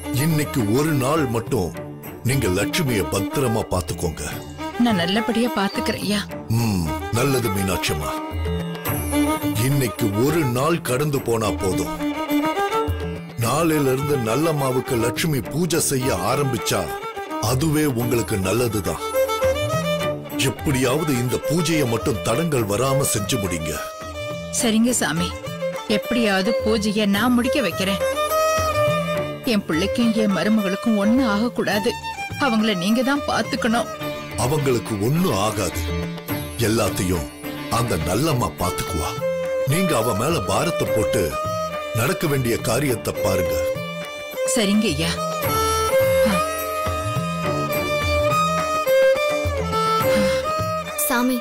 இன்னைக்கு ஒரு நாள் மட்டும் நீங்க லட்சுமிய பத்திரமா பாத்துக்கோங்க நான் நல்லபடியா பாத்துக்கிறேன் ஐயா ம் நல்லது மீனாட்சிமா இன்னைக்கு ஒரு நாள் கடந்து போனா போதும் நாளையில இருந்து நல்ல மாவுக்கு லட்சுமி பூஜை செய்ய ஆரம்பிச்சா அதுவே உங்களுக்கு நல்லதுதான் எப்படியாவது இந்த பூஜையை மட்டும் தடங்கள் வராம செஞ்சு முடிங்க சரிங்க சாமி எப்படியாவது பூஜைய நான் முடிக்க வைக்கிறேன் என் பிள்ளைக்கும் என் மருமகளுக்கும் ஒண்ணு ஆகக்கூடாது அவங்கள நீங்க தான் பாத்துக்கணும் அவங்களுக்கு ஒண்ணும் ஆகாது எல்லாத்தையும் அந்த நல்லம்மா பாத்துக்குவா நீங்க அவ மேல பாரத்தை போட்டு நடக்க வேண்டிய காரியத்தை பாருங்க சரிங்க ஐயா சாமி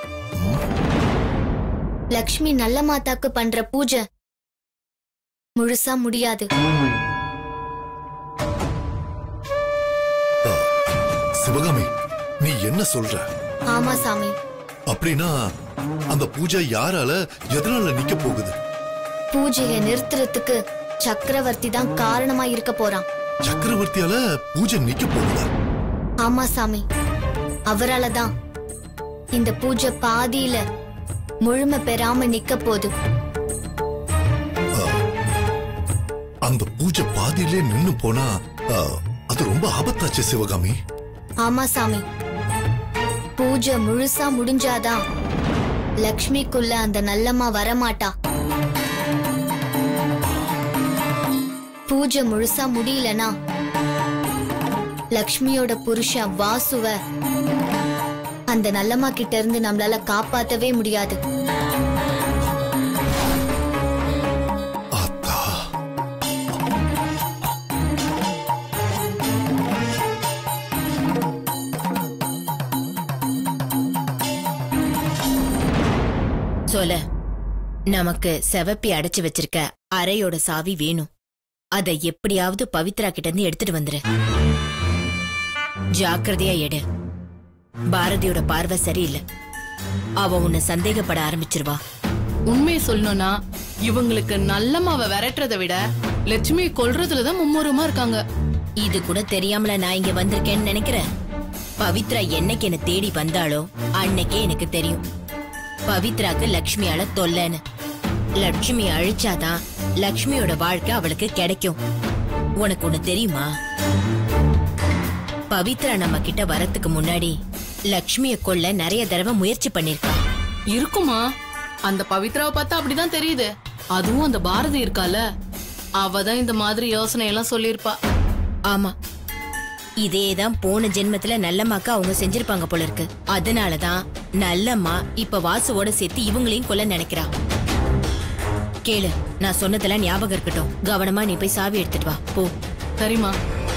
லக்ஷ்மி நல்ல மாதாக்கு பண்ற பூஜை முழுசா முடியாது சிவகாமி நீ என்ன சொல்ற ஆமா சாமி அப்படின்னா அந்த பூஜை யாரால எதனால நிக்க போகுது பூஜையை நிறுத்துறதுக்கு சக்கரவர்த்தி தான் காரணமா இருக்க போறான் சக்கரவர்த்தியால பூஜை நிக்க போகுதா ஆமா சாமி அவரால தான் இந்த பூஜை பாதியில முழுமை பெறாம நிக்க போகுது அந்த பூஜை பாதியிலே நின்னு போனா ஆ, அது ரொம்ப ஆபத்தாச்சு சிவகாமி ஆமா சாமி பூஜை முழுசா முடிஞ்சாதான் லக்ஷ்மிக்குள்ள அந்த நல்லம்மா வரமாட்டா பூஜை முழுசா முடியலனா லக்ஷ்மியோட புருஷன் வாசுவ அந்த நல்லம்மா கிட்ட இருந்து நம்மளால காப்பாத்தவே முடியாது ஆத்தா சொல்ல நமக்கு செவப்பி அடைச்சு வச்சிருக்க அறையோட சாவி வேணும் அதை எப்படியாவது பவித்ரா கிட்ட இருந்து எடுத்துட்டு வந்துரு ஜாக்கிரதையா எடு பாரதியோட பார்வை சரியில்லை அவ உன்னை சந்தேகப்பட ஆரம்பிச்சிருவா உண்மையை சொல்லணும்னா இவங்களுக்கு நல்லம்மாவை விரட்டுறதை விட லட்சுமியை கொல்றதுல தான் மும்முரமா இருக்காங்க இது கூட தெரியாமல நான் இங்க வந்திருக்கேன்னு நினைக்கிறேன் பவித்ரா என்னைக்கு என்ன தேடி வந்தாளோ அன்னைக்கே எனக்கு தெரியும் பவித்ராக்கு லக்ஷ்மியால தொல்லைன்னு லக்ஷ்மி அழிச்சாதான் லக்ஷ்மியோட வாழ்க்கை அவளுக்கு கிடைக்கும் உனக்கு ஒண்ணு தெரியுமா பவித்ரா நம்ம கிட்ட வரத்துக்கு முன்னாடி லக்ஷ்மிய கொல்ல நிறைய தடவை முயற்சி பண்ணிருக்கா இருக்குமா அந்த பவித்ராவை பார்த்தா அப்படிதான் தெரியுது அதுவும் அந்த பாரதி இருக்கால அவ தான் இந்த மாதிரி யோசனை எல்லாம் சொல்லியிருப்பா ஆமா இதேதான் போன ஜென்மத்துல நல்லம்மாக்கு அவங்க செஞ்சிருப்பாங்க போல இருக்கு அதனாலதான் நல்லம்மா இப்ப வாசுவோட சேர்த்து இவங்களையும் கொல்ல நினைக்கிறா கேளு நான் சொன்னதெல்லாம் ஞாபகம் இருக்கட்டும் கவனமா நீ போய் சாவி எடுத்துட்டு வா போ சரிம்மா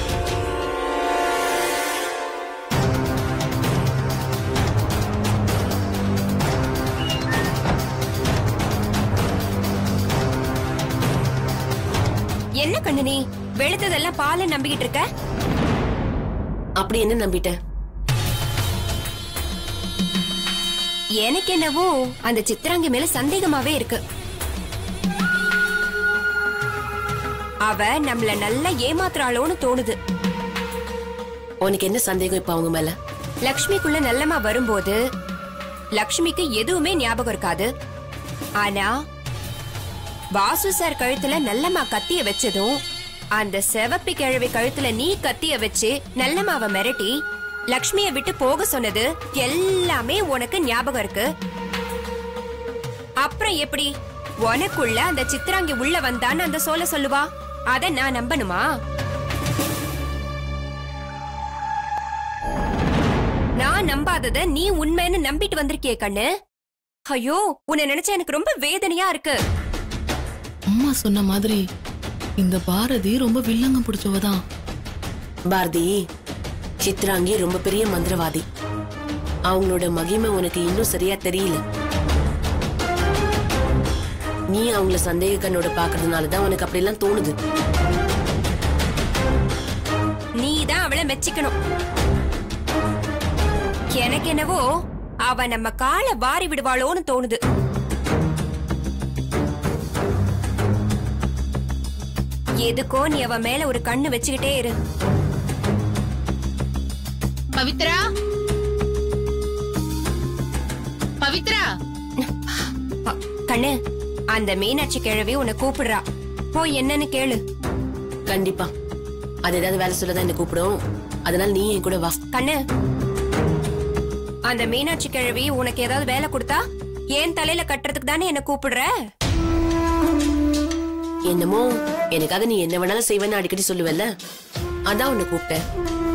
என்ன கண்ணு நீ வெளுத்ததெல்லாம் பாலை நம்பிக்கிட்டு இருக்க அப்படி என்ன நம்பிட்டேன் எனக்கு என்னவோ அந்த சித்ராங்கி மேல சந்தேகமாவே இருக்கு அவ நம்மள நல்லா ஏமாத்துறாளோன்னு தோணுது உனக்கு என்ன சந்தேகம் இப்ப அவங்க மேல லக்ஷ்மிக்குள்ள நல்லமா வரும்போது லக்ஷ்மிக்கு எதுவுமே ஞாபகம் இருக்காது ஆனா வாசு சார் கழுத்துல நல்லம்மா கத்திய வச்சதும் அந்த செவப்பி கிழவி கழுத்துல நீ கத்திய வச்சு நல்லம்மாவை மிரட்டி லக்ஷ்மிய விட்டு போக சொன்னது எல்லாமே உனக்கு ஞாபகம் இருக்கு அப்புறம் எப்படி உனக்குள்ள அந்த சித்ராங்கி உள்ள வந்தான்னு அந்த சோல சொல்லுவா அத நான் நம்பணுமா நான் நம்பாதத நீ உண்மைன்னு நம்பிட்டு வந்திருக்கியே கண்ணு ஐயோ உன்னை நினைச்சா எனக்கு ரொம்ப வேதனையா இருக்கு அம்மா சொன்ன மாதிரி இந்த பாரதி ரொம்ப வில்லங்கம் பிடிச்சவ தான் பாரதி சித்ராங்கி ரொம்ப பெரிய மந்திரவாதி அவங்களோட மகிமை உனக்கு இன்னும் சரியா தெரியல நீ அவங்கள சந்தேக கண்ணோட பாக்குறதுனால தான் உனக்கு அப்படிலாம் தோணுது நீ தான் அவளை மெச்சிக்கணும் எனக்கு என்னவோ அவ நம்ம காலை வாரி விடுவாளோன்னு தோணுது எதுக்கோ நீ அவ மேல ஒரு கண்ணு வச்சுக்கிட்டே இரு பவித்ரா பவித்ரா அ, கண்ணு அந்த மீனாட்சி கிழவி உன்னை கூப்பிடுறா போய் என்னன்னு கேளு கண்டிப்பா அது ஏதாவது வேலை சொல்லதான் என்ன கூப்பிடும் அதனால நீ என் கூட வா கண்ணு அந்த மீனாட்சி கிழவி உனக்கு ஏதாவது வேலை கொடுத்தா ஏன் தலையில கட்டுறதுக்கு தானே என்ன கூப்பிடுற என்னமோ எனக்காக நீ என்ன வேணாலும் செய்வேன்னு அடிக்கடி சொல்லுவல்ல அதான் உன்னை கூப்பிட்டேன்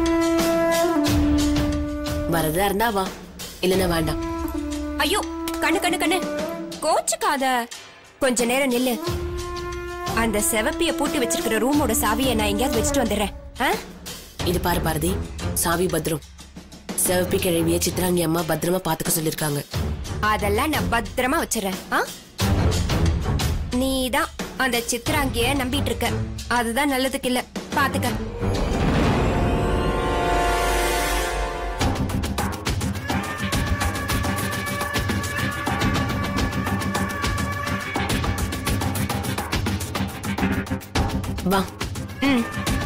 வரதா இருந்தா வா இல்லைன்னா வேண்டாம் ஐயோ கண்ணு கண்ணு கண்ணு கோச்சுக்காத கொஞ்ச நேரம் நில்லு அந்த செவப்பிய பூட்டி வச்சிருக்கிற ரூமோட சாவியை நான் எங்கேயாவது வச்சுட்டு வந்துடுறேன் ஆ? இது பாரு பாரதி சாவி பத்திரம் சிவப்பி கிழவிய சித்ராங்கி அம்மா பத்திரமா பாத்துக்க சொல்லிருக்காங்க அதெல்லாம் நான் பத்திரமா வச்சிடறேன் ஆ? நீதான் அந்த சித்ராங்கிய நம்பிட்டு இருக்க அதுதான் நல்லதுக்கு இல்ல பாத்துக்க வா ம்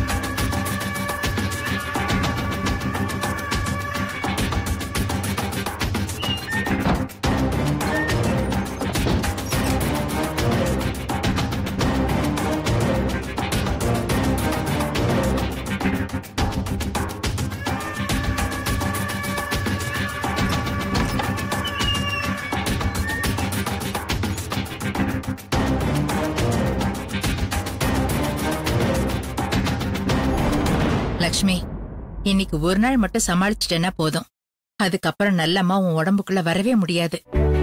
லக்ஷ்மி இன்னைக்கு ஒரு நாள் மட்டும் சமாளிச்சிட்டேன்னா போதும் அதுக்கப்புறம் நல்லம்மா உன் உடம்புக்குள்ள வரவே முடியாது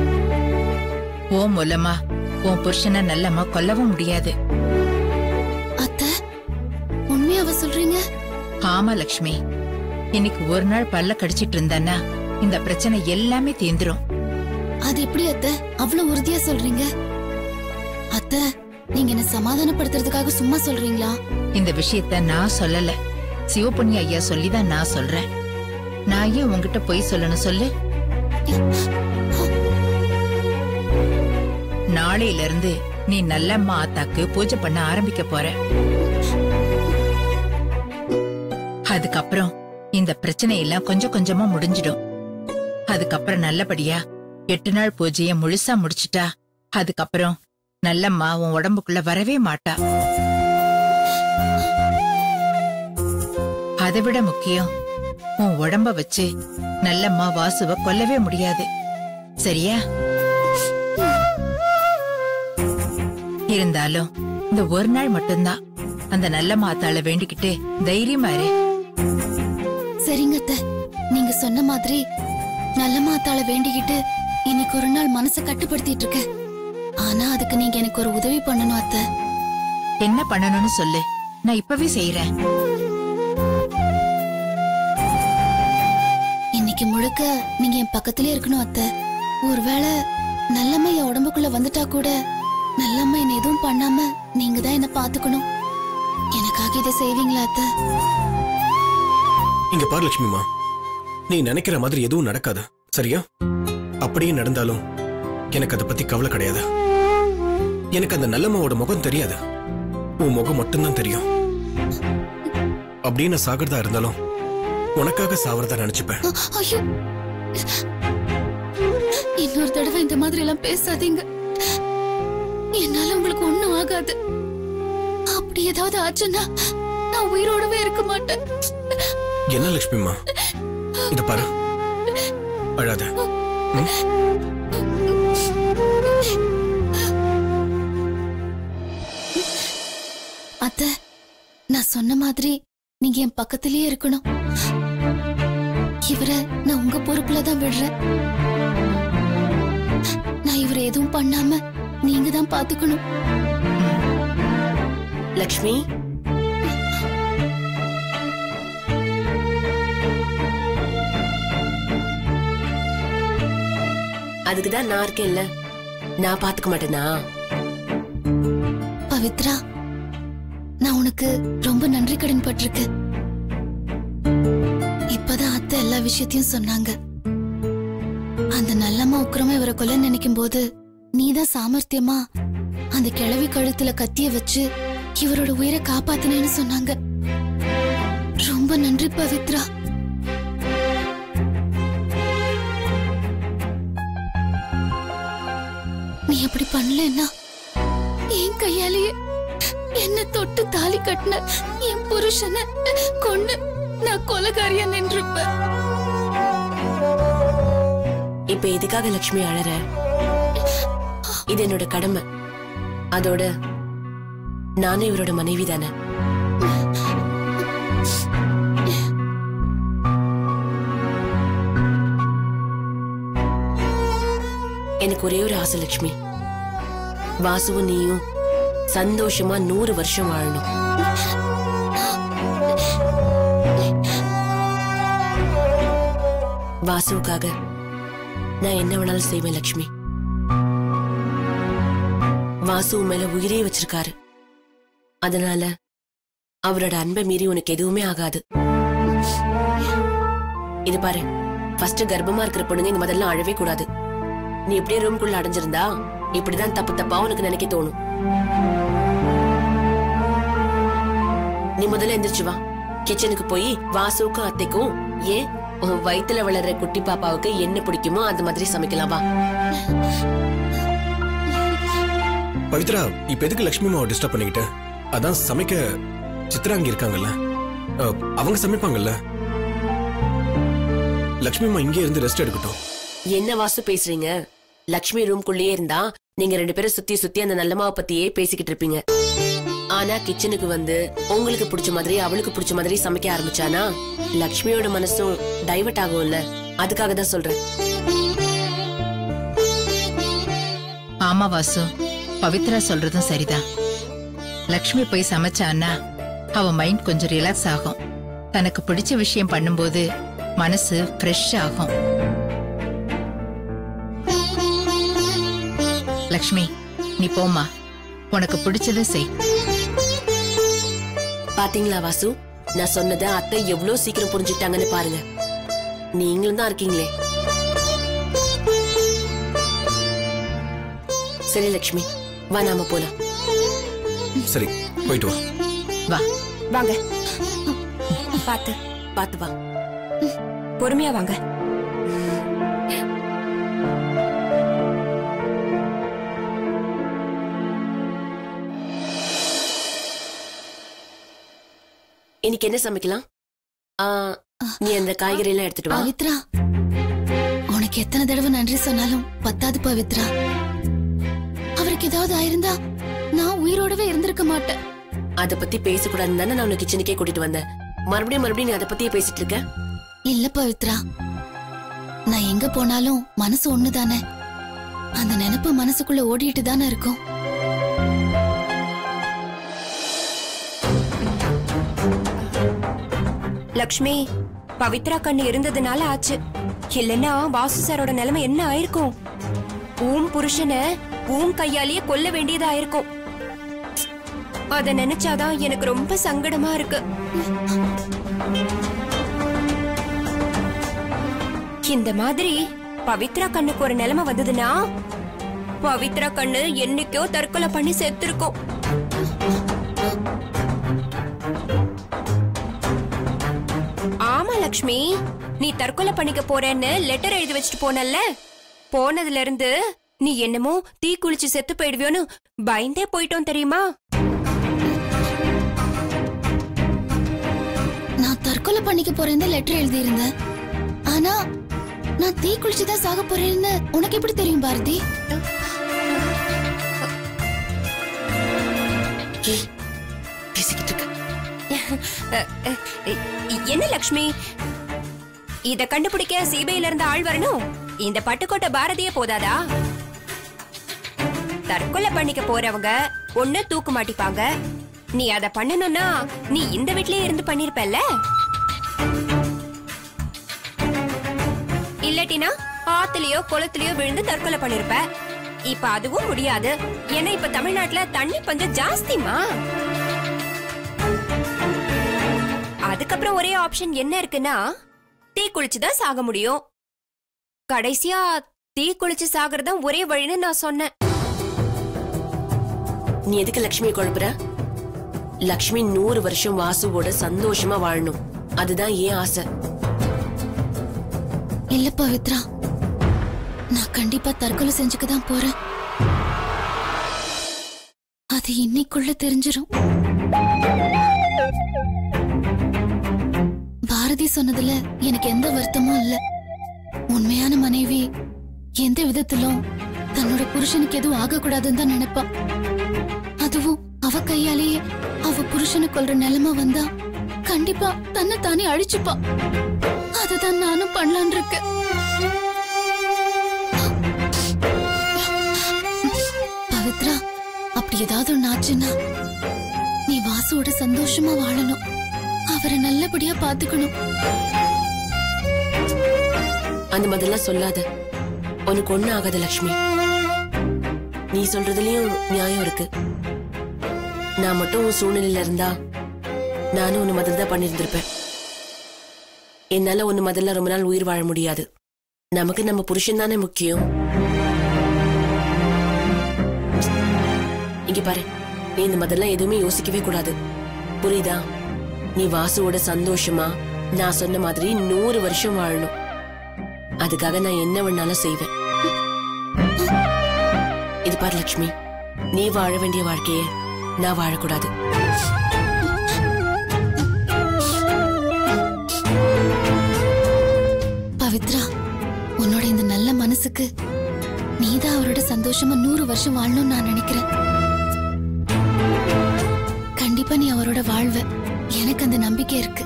ஓ மூலமா உன் புருஷனை நல்லம்மா கொல்லவும் முடியாது அத்த உண்மையாவ சொல்றீங்க ஆமா லக்ஷ்மி இன்னைக்கு ஒரு நாள் பல்ல கடிச்சிட்டு இருந்தான்னா இந்த பிரச்சனை எல்லாமே தீந்துரும் அது எப்படி அத்த அவ்வளவு உறுதியா சொல்றீங்க அத்த நீங்க என்ன சமாதானப்படுத்துறதுக்காக சும்மா சொல்றீங்களா இந்த விஷயத்த நான் சொல்லல சிவபுண்ணி ஐயா சொல்லிதான் நான் சொல்றேன் நான் ஏன் உன்கிட்ட பொய் சொல்லணும் சொல்லு நாளையில இருந்து நீ நல்லம்மா ஆத்தாக்கு பூஜை பண்ண ஆரம்பிக்க போற அதுக்கப்புறம் இந்த பிரச்சனை எல்லாம் கொஞ்சம் கொஞ்சமா முடிஞ்சிடும் அதுக்கப்புறம் நல்லபடியா எட்டு நாள் பூஜைய முழுசா முடிச்சிட்டா அதுக்கப்புறம் நல்லம்மா உன் உடம்புக்குள்ள வரவே மாட்டா அதை விட முக்கியம் உன் உடம்ப வச்சு நல்லம்மா வாசுவ கொல்லவே முடியாது சரியா இருந்தாலும் இந்த ஒரு நாள் மட்டும்தான் அந்த நல்ல மாத்தாள வேண்டிக்கிட்டு தைரியமா இரு சரிங்க அத்த நீங்க சொன்ன மாதிரி நல்ல மாத்தாள வேண்டிக்கிட்டு இன்னைக்கு ஒரு நாள் மனசை கட்டுப்படுத்திட்டு இருக்கேன் ஆனா அதுக்கு நீங்க எனக்கு ஒரு உதவி பண்ணணும் அத்த என்ன பண்ணணும்னு சொல்லு நான் இப்பவே செய்யறேன் இன்னைக்கு முழுக்க நீங்க என் பக்கத்திலே இருக்கணும் அத்த ஒருவேளை நல்லம்மா என் உடம்புக்குள்ள வந்துட்டா கூட நல்லம்மா என்ன எதுவும் பண்ணாம நீங்க தான் என்ன பாத்துக்கணும் எனக்காக இதை செய்வீங்களா அத்த இங்க பாரு லட்சுமிமா நீ நினைக்கிற மாதிரி எதுவும் நடக்காது சரியா அப்படியே நடந்தாலும் எனக்கு அதை பத்தி கவலை கிடையாது எனக்கு அந்த நல்லம்மாவோட முகம் தெரியாது உன் முகம் மட்டும்தான் தெரியும் அப்படியே நான் சாகிறதா இருந்தாலும் உனக்காக சாவறதா நினைச்சுப்பேன் ஐயோ இன்னொரு தடவை இந்த மாதிரி எல்லாம் பேசாதீங்க என்னால உங்களுக்கு ஒண்ணும் ஆகாது அப்படி ஏதாவது ஆச்சுன்னா நான் உயிரோடவே இருக்க மாட்டேன் என்ன லட்சுமிமா இத பாரு அழாத ம்? அத்த நான் சொன்ன மாதிரி நீங்க என் பக்கத்திலேயே இருக்கணும் இவரை நான் உங்க பொறுப்புல தான் விடுறேன் நான் இவரை எதுவும் பண்ணாம நீங்க தான் பாத்துக்கணும் லக்ஷ்மி அதுக்கு தான் நான் இருக்கேன்ல நான் பாத்துக்க மாட்டேனா பவித்ரா நான் உனக்கு ரொம்ப நன்றி கடன் பட்டிருக்கேன் இப்பதான் அத்தை எல்லா விஷயத்தையும் சொன்னாங்க அந்த நல்லம்மா உக்கிரமா இவரை கொல்ல நினைக்கும் போது நீதான் சாமர்த்தியமா அந்த கிழவி கழுத்துல கத்திய வச்சு இவரோட உயிரை காப்பாத்தினேன்னு சொன்னாங்க ரொம்ப நன்றி பவித்ரா நீ அப்படி பண்ணலன்னா என் கையாலேயே என்ன தொட்டு தாலி கட்டின என் புருஷனை கொண்டு நான் கொலகாரியா நின்றுப்பேன் இப்ப எதுக்காக லட்சுமி அழற இது என்னோட கடமை அதோட நானும் இவரோட மனைவி தானே எனக்கு ஒரே ஒரு ஆசை லட்சுமி வாசுவும் நீயும் சந்தோஷமா நூறு வருஷம் வாழணும் வாசுவுக்காக நான் என்ன வேணாலும் செய்வேன் லட்சுமி வாசு உன் மேல உயிரே வச்சிருக்காரு அதனால அவரோட அன்பை மீறி உனக்கு எதுவுமே ஆகாது இது பாரு ஃபர்ஸ்ட் கர்ப்பமா இருக்கிற பொண்ணுங்க இந்த முதல்ல அழவே கூடாது நீ இப்படியே ரூம்குள்ள அடைஞ்சிருந்தா இப்படிதான் தப்பு தப்பா உனக்கு நினைக்க தோணும் நீ முதல்ல எந்திரிச்சு வா கிச்சனுக்கு போய் வாசுவுக்கும் அத்தைக்கும் ஏன் உன் வயித்துல வளர்ற குட்டி பாப்பாவுக்கு என்ன பிடிக்குமோ அந்த மாதிரி சமைக்கலாம் வா பவித்ரா இப்ப எதுக்கு லட்சுமி மாவை டிஸ்டர்ப் பண்ணிக்கிட்ட அதான் சமைக்க சித்ரா அங்க இருக்காங்கல்ல அஹ், அவங்க சமைப்பாங்கல்ல லட்சுமி அம்மா இங்கே இருந்து ரெஸ்ட் எடுக்கட்டும் என்ன வாசு பேசுறீங்க லக்ஷ்மி ரூம்குள்ளேயே இருந்தா நீங்க ரெண்டு பேரும் சுத்தி சுத்தி அந்த நல்லமாவை பத்தியே பேசிக்கிட்டு இருப்பீங்க ஆனா கிச்சனுக்கு வந்து உங்களுக்கு பிடிச்ச மாதிரி அவளுக்கு பிடிச்ச மாதிரி சமைக்க ஆரம்பிச்சானா லக்ஷ்மியோட மனசும் டைவர்ட் ஆகும்ல அதுக்காக தான் சொல்றேன் ஆமா வாசு பவித்ரா சொல்றதும் சரிதான் லக்ஷ்மி போய் சமைச்சான்னா அவ மைண்ட் கொஞ்சம் ரிலாக்ஸ் ஆகும் தனக்கு பிடிச்ச விஷயம் பண்ணும்போது மனசு ஃப்ரெஷ் ஆகும் லக்ஷ்மி நீ போம்மா உனக்கு பிடிச்சதை செய் பாத்தீங்களா வாசு நான் சொன்னதை அத்தை எவ்வளவு சீக்கிரம் புரிஞ்சுட்டாங்கன்னு பாருங்க நீங்களும் தான் இருக்கீங்களே சரி லக்ஷ்மி வா நாம போலாம் சரி போயிட்டு வா வா வாங்க பாத்து பாத்து வா பொறுமையா வாங்க இன்னைக்கு என்ன சமைக்கலாம் ஆ, நீ அந்த காய்கறி எல்லாம் எடுத்துட்டு வா பவித்ரா உனக்கு எத்தனை தடவை நன்றி சொன்னாலும் பத்தாது பவித்ரா அவருக்கு ஏதாவது ஆயிருந்தா நான் உயிரோடவே இருந்திருக்க மாட்டேன் அத பத்தி பேசக்கூடாதுன்னு தானே நான் உன்னை கிச்சனுக்கே கூட்டிட்டு வந்தேன் மறுபடியும் மறுபடியும் நீ அதை பத்தியே பேசிட்டு இருக்க இல்ல பவித்ரா நான் எங்க போனாலும் மனசு ஒண்ணுதானே அந்த நினைப்பு மனசுக்குள்ள ஓடிட்டு தானே இருக்கும் லக்ஷ்மி பவித்ரா கண்ணு இருந்ததுனால ஆச்சு இல்லைன்னா வாசு சாரோட நிலைமை என்ன ஆயிருக்கும் ஊம் புருஷனை ஊம் கையாலேயே கொல்ல வேண்டியதா இருக்கும் அத நினைச்சாதான் எனக்கு ரொம்ப சங்கடமா இருக்கு இந்த மாதிரி பவித்ரா கண்ணுக்கு ஒரு நிலைமை வந்ததுன்னா பவித்ரா கண்ணு என்னைக்கோ தற்கொலை பண்ணி செத்துருக்கும் ஆமா லக்ஷ்மி நீ தற்கொலை பண்ணிக்க போறேன்னு லெட்டர் எழுதி வச்சுட்டு போனல்ல போனதுல இருந்து நீ என்னமோ தீ குளிச்சு செத்து போயிடுவியோன்னு பயந்தே போயிட்டோம் தெரியுமா நான் தற்கொலை பண்ணிக்க போறேன்னு லெட்டர் எழுதியிருந்தேன் ஆனா நான் தீ குளிச்சுதான் சாக போறேன்னு உனக்கு எப்படி தெரியும் பாரதி ஏய், பேசிக்கிட்டு இருக்க அ, அ, இ- என்ன லக்ஷ்மி இத கண்டுபிடிக்க சிபிஐல இருந்து ஆள் வரணும் இந்த பட்டுக்கோட்டை பாரதியே போதாதா தற்கொலை பண்ணிக்க போறவங்க ஒண்ணு தூக்கு மாட்டிப்பாங்க நீ அத பண்ணணும்னா நீ இந்த வீட்லயே இருந்து பண்ணிருப்பல்ல இல்லாட்டினா ஆத்துலயோ குளத்துலயோ விழுந்து தற்கொலை பண்ணிருப்ப இப்ப அதுவும் முடியாது ஏன்னா இப்ப தமிழ்நாட்டுல தண்ணி பஞ்சம் ஜாஸ்திமா அதுக்கப்புறம் ஒரே ஆப்ஷன் என்ன இருக்குன்னா தீ குளிச்சுதான் சாக முடியும் கடைசியா தீ குளிச்சு சாகிறதா ஒரே வழின்னு நான் சொன்னேன் நீ எதுக்கு லக்ஷ்மியை குழப்புற லக்ஷ்மி நூறு வருஷம் வாசுவோட சந்தோஷமா வாழணும் அதுதான் ஏன் ஆசை இல்ல பவித்ரா நான் கண்டிப்பா தற்கொலை செஞ்சுக்க தான் போறேன் அது இன்னைக்குள்ள தெரிஞ்சிரும் பாரதி சொன்னதுல எனக்கு எந்த வருத்தமும் இல்ல உண்மையான மனைவி எந்த விதத்திலும் தன்னோட புருஷனுக்கு எதுவும் ஆகக்கூடாதுன்னு தான் நினைப்பா அதுவும் அவ கையாலேயே அவ புருஷனை கொல்ற நிலைமை வந்தா கண்டிப்பா தன்னை தானே அழிச்சுப்பா அதுதான் நானும் பண்ணலான் இருக்கேன் பவித்ரா அப்படி ஏதாவது ஒண்ணு ஆச்சுன்னா நீ வாசுவோட சந்தோஷமா வாழணும் அவரை நல்லபடியா பாத்துக்கணும் அந்த மாதிரிலாம் சொல்லாத உனக்கு ஒண்ணு ஆகாத லக்ஷ்மி நீ சொல்றதுலயும் நியாயம் இருக்கு நான் மட்டும் உன் சூழ்நிலையில இருந்தா நானும் உன்னை மாதிரி தான் பண்ணியிருந்திருப்பேன் என்னால உன்னை முதல்ல ரொம்ப நாள் உயிர் வாழ முடியாது நமக்கு நம்ம புருஷன் தானே முக்கியம் இங்க பாரு நீ இந்த மாதிரிலாம் எதுவுமே யோசிக்கவே கூடாது புரியுதா நீ வாசுவோட சந்தோஷமா நான் சொன்ன மாதிரி நூறு வருஷம் வாழணும் அதுக்காக நான் என்ன வேணாலும் செய்வேன் இது பாரு லட்சுமி நீ வாழ வேண்டிய வாழ்க்கைய நான் வாழக்கூடாது பவித்ரா உன்னோட இந்த நல்ல மனசுக்கு நீதான் அவரோட சந்தோஷமா நூறு வருஷம் வாழணும்னு நான் நினைக்கிறேன் கண்டிப்பா நீ அவரோட வாழ்வ எனக்கு அந்த நம்பிக்கை இருக்கு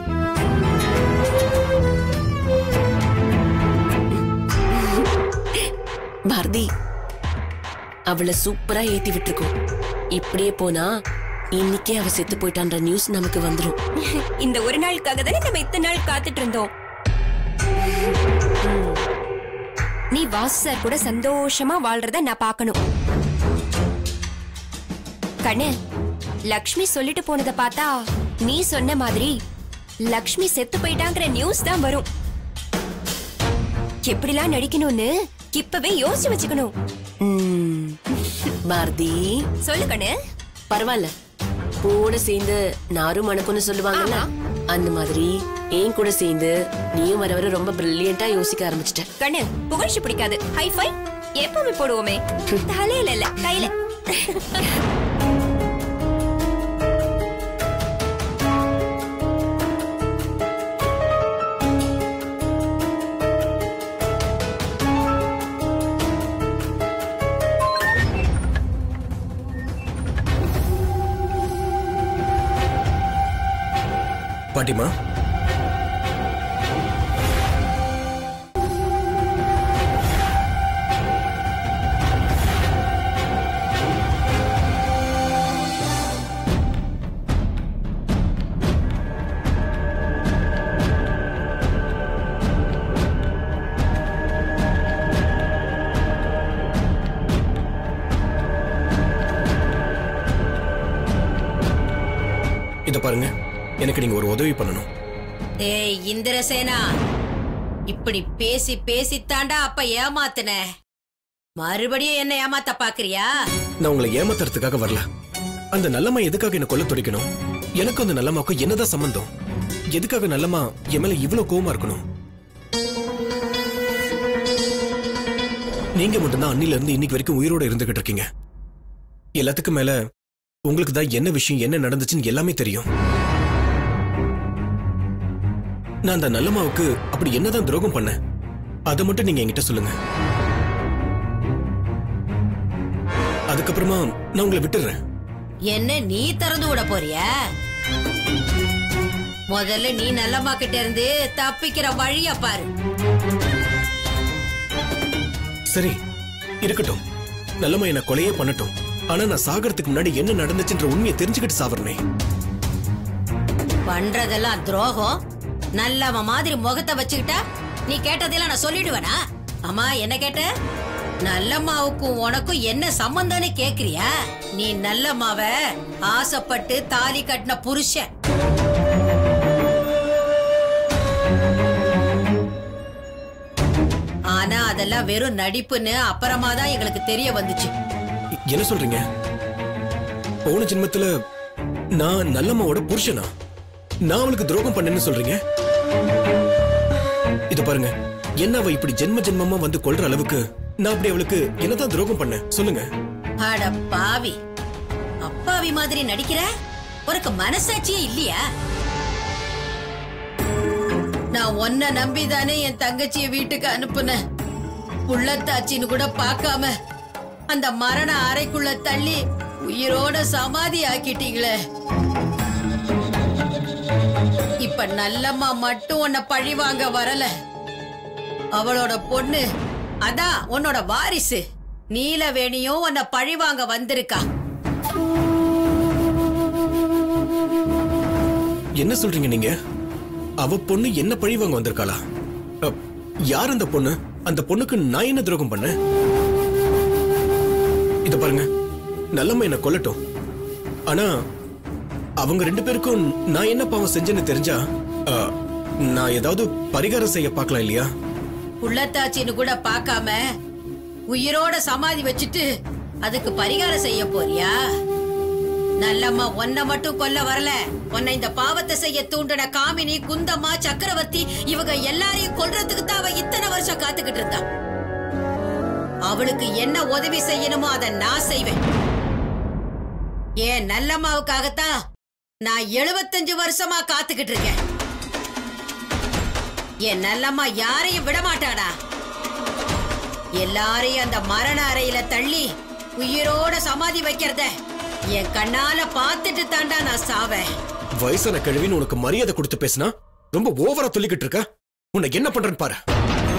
பாரதி அவளை சூப்பரா ஏத்தி விட்டுருக்கோம் இப்படியே போனா இன்னைக்கே அவ செத்து போயிட்டான்ற நியூஸ் நமக்கு வந்துரும் இந்த ஒரு நாளுக்காக தானே நம்ம இத்தனை நாள் காத்துட்டு இருந்தோம் நீ வாசு சார் கூட சந்தோஷமா வாழ்றத நான் பார்க்கணும் கண்ணு லக்ஷ்மி சொல்லிட்டு போனதை பார்த்தா நீ சொன்ன மாதிரி லக்ஷ்மி செத்து போயிட்டாங்கிற நியூஸ் தான் வரும் எப்படிலாம் நடிக்கணும்னு இப்பவே யோசிச்சு வச்சுக்கணும் ம், பாரதி சொல்லு கண்ணு பரவாயில்ல கூட சேர்ந்து நாரும் மணக்கும்னு சொல்லுவாங்கல்ல அந்த மாதிரி என் கூட சேர்ந்து நீயும் வர வர ரொம்ப பிரில்லியண்டா யோசிக்க ஆரம்பிச்சிட்ட கண்ணு புகழ்ச்சி பிடிக்காது ஹைஃபை எப்பவுமே போடுவோமே தலையில இல்ல கையில பாட்டிமா இத பாருங்க எனக்கு நீங்க ஒரு உதவி பண்ணணும் டேய் இந்திரசேனா இப்படி பேசி பேசித்தாண்டா அப்ப ஏமாத்துன மறுபடியும் என்ன ஏமாத்த பாக்குறியா நான் உங்களை ஏமாத்துறதுக்காக வரல அந்த நல்லம்மா எதுக்காக என்ன கொல்ல துடிக்கணும் எனக்கு அந்த நல்லம்மாவுக்கும் என்னதான் சம்பந்தம் எதுக்காக நல்லம்மா என் மேல இவ்வளவு கோவமா இருக்கணும் நீங்க மட்டும்தான் அன்னில இருந்து இன்னைக்கு வரைக்கும் உயிரோட இருந்துகிட்டு இருக்கீங்க எல்லாத்துக்கும் மேல உங்களுக்கு தான் என்ன விஷயம் என்ன நடந்துச்சுன்னு எல்லாமே தெரியும் நான் அந்த நல்லம்மாவுக்கு அப்படி என்னதான் துரோகம் பண்ணேன் அதை மட்டும் நீங்க என்கிட்ட சொல்லுங்க அதுக்கப்புறமா நான் உங்களை விட்டுறேன் என்ன நீ திறந்து விட போறியா முதல்ல நீ நல்லம்மா கிட்ட இருந்து தப்பிக்கிற வழிய பாரு சரி இருக்கட்டும் நல்லம்மா என்ன கொலையே பண்ணட்டும் ஆனா நான் சாகறதுக்கு முன்னாடி என்ன நடந்துச்சுன்ற உண்மையை தெரிஞ்சுக்கிட்டு சாவறனே பண்றதெல்லாம் துரோகம் நல்லவ மாதிரி முகத்தை வச்சுக்கிட்டா நீ கேட்டதெல்லாம் நான் சொல்லிடுவேனா அம்மா என்ன கேட்ட நல்லம்மாவுக்கும் உனக்கும் என்ன சம்பந்தம்னு கேக்குறியா நீ நல்லம்மாவ ஆசைப்பட்டு தாலி கட்டின புருஷன் ஆனா அதெல்லாம் வெறும் நடிப்புன்னு அப்புறமா தான் எங்களுக்கு தெரிய வந்துச்சு என்ன சொல்றீங்க போன ஜென்மத்துல நான் நல்லம்மாவோட புருஷனா நான் அவளுக்கு துரோகம் பண்ணேன்னு சொல்றீங்க இது பாருங்க என்ன அவ இப்படி ஜென்ம ஜென்மமா வந்து கொல்ற அளவுக்கு நான் அப்படி அவளுக்கு என்னதான் துரோகம் பண்ணேன் சொல்லுங்க அட பாவி அப்பாவி மாதிரி நடிக்கிற உனக்கு மனசாட்சியே இல்லையா நான் உன்னை நம்பிதானே என் தங்கச்சிய வீட்டுக்கு அனுப்புனேன் புள்ளத்தாச்சின்னு கூட பார்க்காம அந்த மரண அறைக்குள்ள தள்ளி உயிரோட சமாதி ஆக்கிட்டீங்களே இப்ப நல்லம்மா மட்டும் உன்னை பழி வாங்க வரல அவளோட பொண்ணு அதான் உன்னோட வாரிசு நீலவேணியும் உன்னை பழி வாங்க வந்திருக்கா என்ன சொல்றீங்க நீங்க அவ பொண்ணு என்ன பழி வாங்க வந்திருக்காளா அ, யார் அந்த பொண்ணு அந்த பொண்ணுக்கு நான் என்ன துரோகம் பண்ணேன் இத பாருங்க நல்லம்மா என்ன கொல்லட்டும் ஆனா அவங்க ரெண்டு பேருக்கும் நான் என்ன பாவம் செஞ்சேன்னு தெரிஞ்சா அ, நான் ஏதாவது பரிகாரம் செய்ய பார்க்கலாம் இல்லையா உள்ளத்தாச்சின்னு கூட பார்க்காம உயிரோட சமாதி வச்சுட்டு அதுக்கு பரிகாரம் செய்ய போறியா நல்லம்மா உன்னை மட்டும் கொல்ல வரல உன்னை இந்த பாவத்தை செய்ய தூண்டின காமினி குந்தம்மா சக்கரவர்த்தி இவங்க எல்லாரையும் கொல்றதுக்கு தான் அவ இத்தனை வருஷம் காத்துக்கிட்டு இருந்தா அவளுக்கு என்ன உதவி செய்யணுமோ அதை நான் செய்வேன் ஏன் நல்லம்மாவுக்காகத்தான் நான் 75 வருஷமா காத்துக்கிட்டு இருக்கேன் என் நல்லம்மா யாரையும் விட மாட்டாடா எல்லாரையும் அந்த மரண அறையில தள்ளி உயிரோட சமாதி வைக்கிறத என் கண்ணால பார்த்துட்டு தாண்டா நான் சாவேன் வயசான கிழவின்னு உனக்கு மரியாதை கொடுத்து பேசினா ரொம்ப ஓவரா சொல்லிக்கிட்டு இருக்க உன்னை என்ன பண்றேன்னு பாரு